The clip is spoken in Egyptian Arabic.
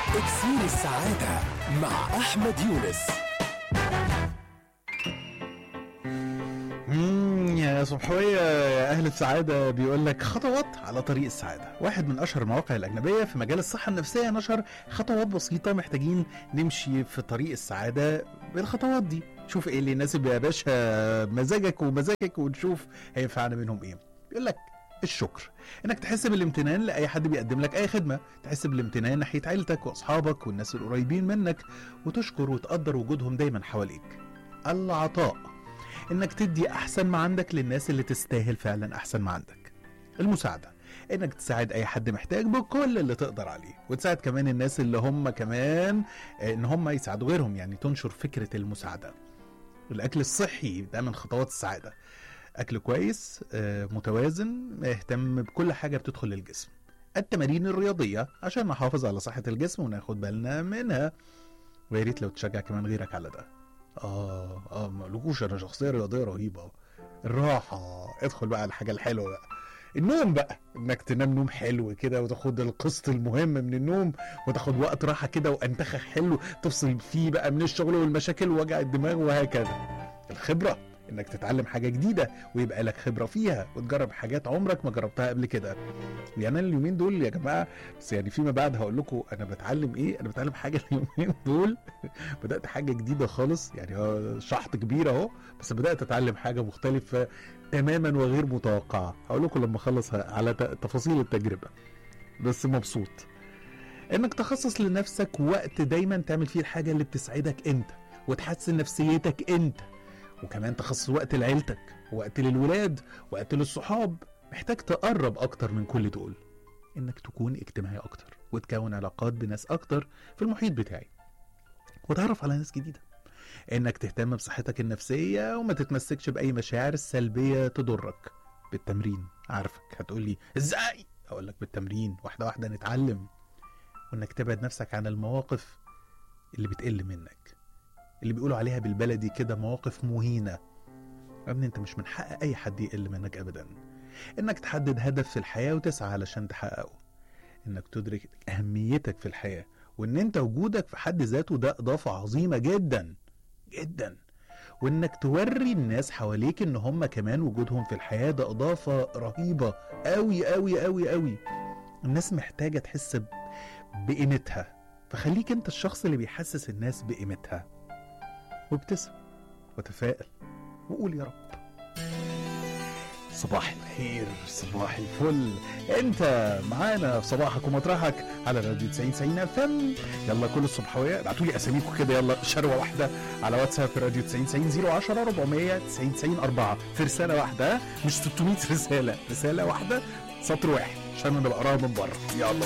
اكسير السعادة مع أحمد يونس امم يا صبحوية يا أهل السعادة بيقول لك خطوات على طريق السعادة واحد من أشهر المواقع الأجنبية في مجال الصحة النفسية نشر خطوات بسيطة محتاجين نمشي في طريق السعادة بالخطوات دي شوف ايه اللي يناسب يا باشا مزاجك ومزاجك ونشوف هينفعنا منهم ايه بيقول لك الشكر انك تحس بالامتنان لاي حد بيقدم لك اي خدمه تحس بالامتنان ناحيه عيلتك واصحابك والناس القريبين منك وتشكر وتقدر وجودهم دايما حواليك العطاء انك تدي احسن ما عندك للناس اللي تستاهل فعلا احسن ما عندك المساعده انك تساعد اي حد محتاج بكل اللي تقدر عليه وتساعد كمان الناس اللي هم كمان آه، ان هم يساعدوا غيرهم يعني تنشر فكره المساعده الاكل الصحي ده من خطوات السعاده اكل كويس آه، متوازن اهتم بكل حاجه بتدخل للجسم التمارين الرياضيه عشان نحافظ على صحه الجسم وناخد بالنا منها ويا ريت لو تشجع كمان غيرك على ده اه اه مقلقوش انا شخصيه رياضيه رهيبه الراحه ادخل بقى على الحاجه الحلوه بقى النوم بقى انك تنام نوم حلو كده وتاخد القسط المهم من النوم وتاخد وقت راحه كده وانتخ حلو تفصل فيه بقى من الشغل والمشاكل ووجع الدماغ وهكذا الخبره انك تتعلم حاجه جديده ويبقى لك خبره فيها وتجرب حاجات عمرك ما جربتها قبل كده يعني انا اليومين دول يا جماعه بس يعني فيما بعد هقول لكم انا بتعلم ايه انا بتعلم حاجه اليومين دول بدات حاجه جديده خالص يعني هو شحط كبير اهو بس بدات اتعلم حاجه مختلفه تماما وغير متوقعه هقول لكم لما اخلص على ت- تفاصيل التجربه بس مبسوط انك تخصص لنفسك وقت دايما تعمل فيه الحاجه اللي بتسعدك انت وتحسن نفسيتك انت وكمان تخصص وقت لعيلتك وقت للولاد وقت للصحاب محتاج تقرب اكتر من كل دول انك تكون اجتماعي اكتر وتكون علاقات بناس اكتر في المحيط بتاعي وتعرف على ناس جديده انك تهتم بصحتك النفسيه وما تتمسكش باي مشاعر سلبيه تضرك بالتمرين عارفك هتقولي ازاي اقول لك بالتمرين واحده واحده نتعلم وانك تبعد نفسك عن المواقف اللي بتقل منك اللي بيقولوا عليها بالبلدي كده مواقف مهينه يا ابني انت مش من حق اي حد يقل منك ابدا انك تحدد هدف في الحياه وتسعى علشان تحققه انك تدرك اهميتك في الحياه وان انت وجودك في حد ذاته ده اضافه عظيمه جدا جدا وانك توري الناس حواليك ان هم كمان وجودهم في الحياه ده اضافه رهيبه قوي قوي قوي قوي الناس محتاجه تحس ب- بقيمتها فخليك انت الشخص اللي بيحسس الناس بقيمتها وابتسم وتفائل وقول يا رب صباح الخير صباح الفل انت معانا في صباحك ومطرحك على راديو 90 90 اف ام يلا كل الصبحويه ابعتوا لي اساميكم كده يلا شروه واحده على واتساب راديو 90 90 010 400 90 90 4 في رساله واحده ها؟ مش 600 رساله رساله واحده سطر واحد عشان انا بقراها من بره يلا